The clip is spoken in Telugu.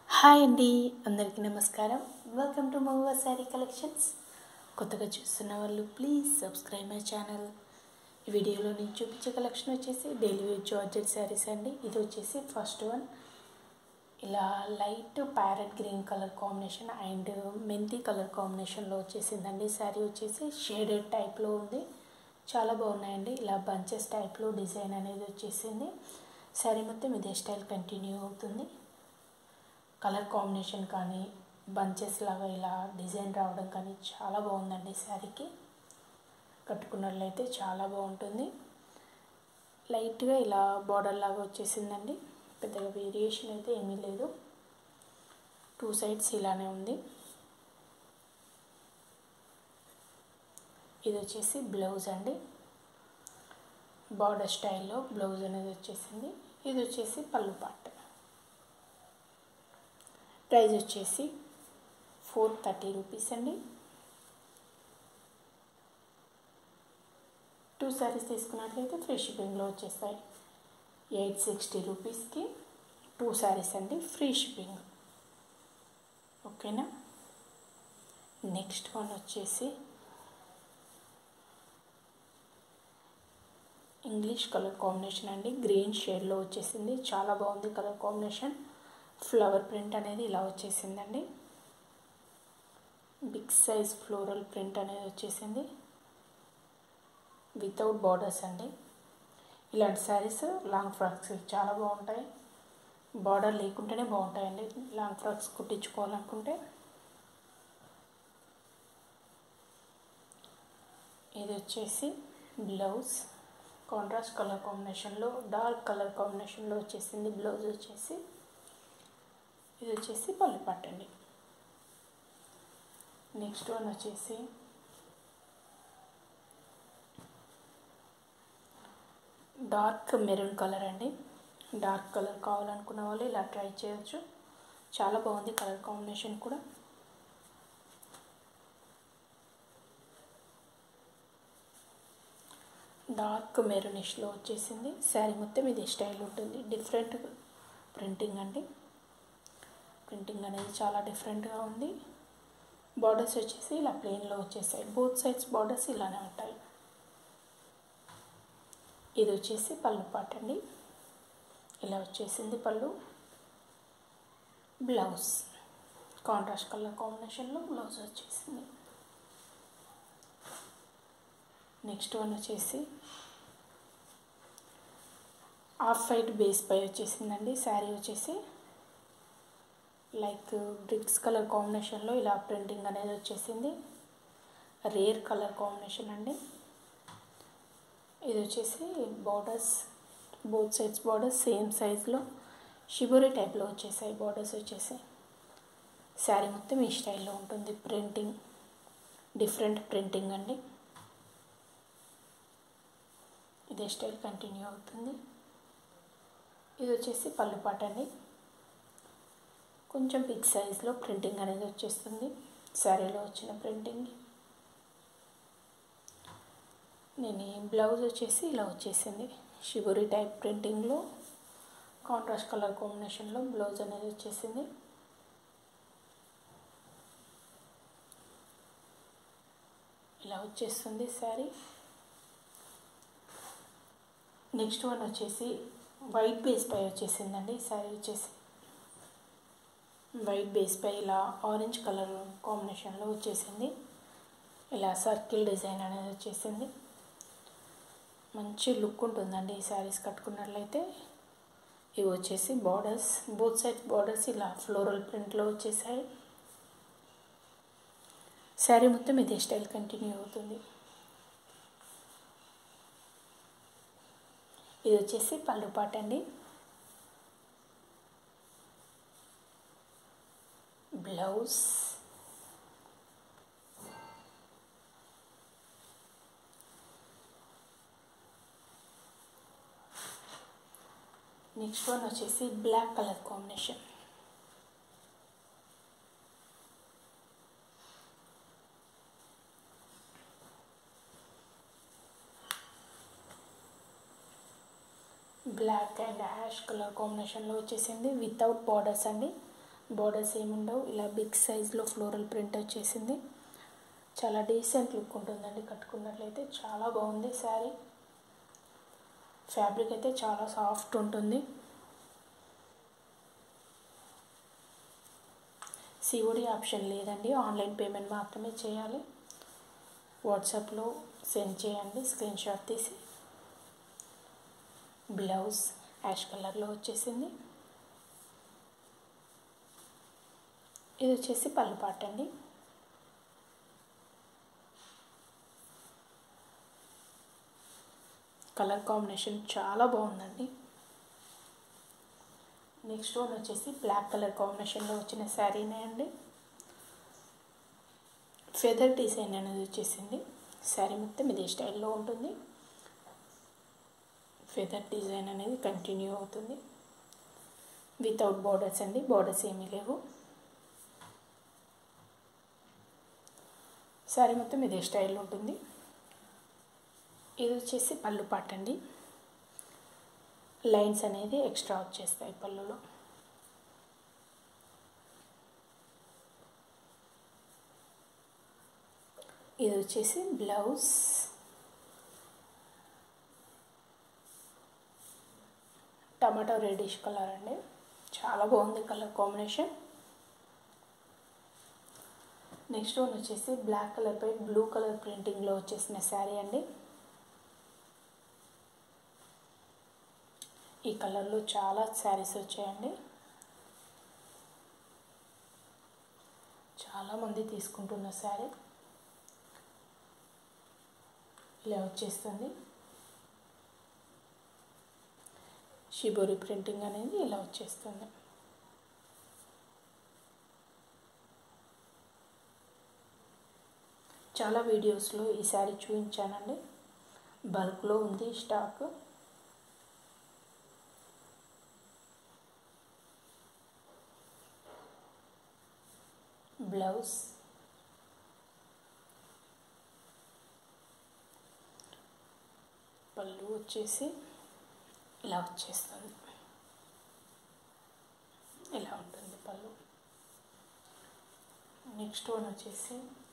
హాయ్ అండి అందరికీ నమస్కారం welcome to Mahua sari collections కొత్తగా చూస్తున్న వాళ్ళు ప్లీజ్ సబ్స్క్రైబ్ మై ఛానల్ ఈ వీడియోలో నేను చూపించే కలెక్షన్ వచ్చేసి డైలీ వేర్ జార్జెట్ శారీస్ అండి ఇది వచ్చేసి ఫస్ట్ వన్ ఇలా light parrot green colour combination and మెంతి కలర్ కాంబినేషన్లో వచ్చేసిందండి శారీ వచ్చేసి షేడెడ్ టైప్లో ఉంది చాలా బాగున్నాయండి ఇలా బంచెస్ టైప్లో డిజైన్ అనేది వచ్చేసింది శారీ మొత్తం ఇదే స్టైల్ కంటిన్యూ అవుతుంది కలర్ కాంబినేషన్ కానీ బంచెస్ లాగా ఇలా డిజైన్ రావడం కానీ చాలా బాగుందండి శారీకి కట్టుకున్నట్లయితే చాలా బాగుంటుంది లైట్గా ఇలా బార్డర్ లాగా వచ్చేసిందండి పెద్దగా వేరియేషన్ అయితే ఏమీ లేదు టూ సైడ్స్ ఇలానే ఉంది ఇది వచ్చేసి బ్లౌజ్ అండి బార్డర్ స్టైల్లో బ్లౌజ్ అనేది వచ్చేసింది ఇది వచ్చేసి పళ్ళు పాట ప్రైస్ వచ్చేసి ఫోర్ థర్టీ రూపీస్ అండి టూ శారీస్ తీసుకున్నట్లయితే ఫ్రీ షిప్పింగ్లో వచ్చేస్తాయి ఎయిట్ సిక్స్టీ రూపీస్కి టూ శారీస్ అండి ఫ్రీ షిప్పింగ్ ఓకేనా నెక్స్ట్ వన్ వచ్చేసి ఇంగ్లీష్ కలర్ కాంబినేషన్ అండి గ్రీన్ షేడ్లో వచ్చేసింది చాలా బాగుంది కలర్ కాంబినేషన్ ఫ్లవర్ ప్రింట్ అనేది ఇలా వచ్చేసిందండి బిగ్ సైజ్ ఫ్లోరల్ ప్రింట్ అనేది వచ్చేసింది వితౌట్ బార్డర్స్ అండి ఇలాంటి శారీస్ లాంగ్ ఫ్రాక్స్ చాలా బాగుంటాయి బార్డర్ లేకుంటేనే బాగుంటాయండి లాంగ్ ఫ్రాక్స్ కుట్టించుకోవాలనుకుంటే ఇది వచ్చేసి బ్లౌజ్ కాంట్రాస్ట్ కలర్ కాంబినేషన్లో డార్క్ కలర్ కాంబినేషన్లో వచ్చేసింది బ్లౌజ్ వచ్చేసి ఇది వచ్చేసి పళ్ళు పట్టండి నెక్స్ట్ వన్ వచ్చేసి డార్క్ మెరూన్ కలర్ అండి డార్క్ కలర్ కావాలనుకున్న వాళ్ళు ఇలా ట్రై చేయొచ్చు చాలా బాగుంది కలర్ కాంబినేషన్ కూడా డార్క్ మెరూనిష్లో వచ్చేసింది శారీ మొత్తం ఇది స్టైల్ ఉంటుంది డిఫరెంట్ ప్రింటింగ్ అండి ప్రింటింగ్ అనేది చాలా డిఫరెంట్గా ఉంది బార్డర్స్ వచ్చేసి ఇలా ప్లెయిన్లో వచ్చేసాయి బోత్ సైడ్స్ బార్డర్స్ ఇలానే ఉంటాయి ఇది వచ్చేసి పళ్ళు పాట అండి ఇలా వచ్చేసింది పళ్ళు బ్లౌజ్ కాంట్రాస్ట్ కలర్ కాంబినేషన్లో బ్లౌజ్ వచ్చేసింది నెక్స్ట్ వన్ వచ్చేసి హాఫ్ వైట్ బేస్ పై వచ్చేసిందండి శారీ వచ్చేసి లైక్ బ్రిక్స్ కలర్ కాంబినేషన్లో ఇలా ప్రింటింగ్ అనేది వచ్చేసింది రేర్ కలర్ కాంబినేషన్ అండి ఇది వచ్చేసి borders both sides borders same సైజులో షిబోరి టైప్లో వచ్చేసాయి బార్డర్స్ వచ్చేసి శారీ మొత్తం ఈ స్టైల్లో ఉంటుంది ప్రింటింగ్ డిఫరెంట్ ప్రింటింగ్ అండి ఇదే స్టైల్ కంటిన్యూ అవుతుంది ఇది వచ్చేసి పళ్ళు పాట అండి కొంచెం బిగ్ సైజ్లో ప్రింటింగ్ అనేది వచ్చేస్తుంది శారీలో వచ్చిన ప్రింటింగ్ నేను ఈ బ్లౌజ్ వచ్చేసి ఇలా వచ్చేసింది షిబురి టైప్ ప్రింటింగ్లో కాంట్రాస్ట్ కలర్ కాంబినేషన్లో బ్లౌజ్ అనేది వచ్చేసింది ఇలా వచ్చేస్తుంది శారీ నెక్స్ట్ వన్ వచ్చేసి వైట్ బేస్ పై వచ్చేసిందండి శారీ వచ్చేసి వైట్ బేస్ పై ఇలా ఆరెంజ్ కలర్ కాంబినేషన్లో వచ్చేసింది ఇలా సర్కిల్ డిజైన్ అనేది వచ్చేసింది మంచి లుక్ ఉంటుందండి ఈ శారీస్ కట్టుకున్నట్లయితే ఇవి వచ్చేసి బార్డర్స్ బోత్ సైడ్ బార్డర్స్ ఇలా ఫ్లోరల్ ప్రింట్లో వచ్చేసాయి శారీ మొత్తం ఇదే స్టైల్ కంటిన్యూ అవుతుంది ఇది వచ్చేసి పళ్ళు పాట అండి బ్లౌజ్ నెక్స్ట్ వన్ వచ్చేసి black colour combination black and ash colour కాంబినేషన్లో వచ్చేసింది వితౌట్ బార్డర్స్ అండి బోర్డర్స్ ఏముండవు ఇలా బిగ్ సైజ్లో ఫ్లోరల్ ప్రింట్ వచ్చేసింది చాలా డీసెంట్ లుక్ ఉంటుందండి కట్టుకున్నట్లయితే చాలా బాగుంది శారీ ఫ్యాబ్రిక్ అయితే చాలా సాఫ్ట్ ఉంటుంది సిఓడి ఆప్షన్ లేదండి ఆన్లైన్ పేమెంట్ మాత్రమే చేయాలి వాట్సాప్లో సెండ్ చేయండి స్క్రీన్ షాట్ తీసి బ్లౌజ్ యాష్ కలర్లో వచ్చేసింది ఇది వచ్చేసి పళ్ళు పాట అండి కలర్ కాంబినేషన్ చాలా బాగుందండి నెక్స్ట్ వన్ వచ్చేసి బ్లాక్ కలర్ కాంబినేషన్లో వచ్చిన శారీనే అండి ఫెదర్ డిజైన్ అనేది వచ్చేసింది శారీ మొత్తం ఇదే స్టైల్లో ఉంటుంది ఫెదర్ డిజైన్ అనేది కంటిన్యూ అవుతుంది వితౌట్ బార్డర్స్ అండి బార్డర్స్ ఏమీ లేవు శారీ మొత్తం ఇదే స్టైల్ ఉంటుంది ఇది వచ్చేసి పళ్ళు పాట అండి లైన్స్ అనేది ఎక్స్ట్రా వచ్చేస్తాయి పళ్ళులో ఇది వచ్చేసి బ్లౌజ్ టమాటో రెడిష్ కలర్ అండి చాలా బాగుంది కలర్ కాంబినేషన్ నెక్స్ట్ వన్ వచ్చేసి బ్లాక్ కలర్ పై బ్లూ కలర్ ప్రింటింగ్లో వచ్చేసిన శారీ అండి ఈ కలర్లో చాలా శారీస్ వచ్చాయండి చాలామంది తీసుకుంటున్న శారీ ఇలా వచ్చేస్తుంది షిబోరి ప్రింటింగ్ అనేది ఇలా వచ్చేస్తుంది చాలా వీడియోస్లో ఈ శారీ చూపించానండి బల్క్లో ఉంది స్టాక్ బ్లౌజ్ పళ్ళు వచ్చేసి ఇలా వచ్చేస్తుంది ఇలా ఉంటుంది పళ్ళు నెక్స్ట్ వన్ వచ్చేసి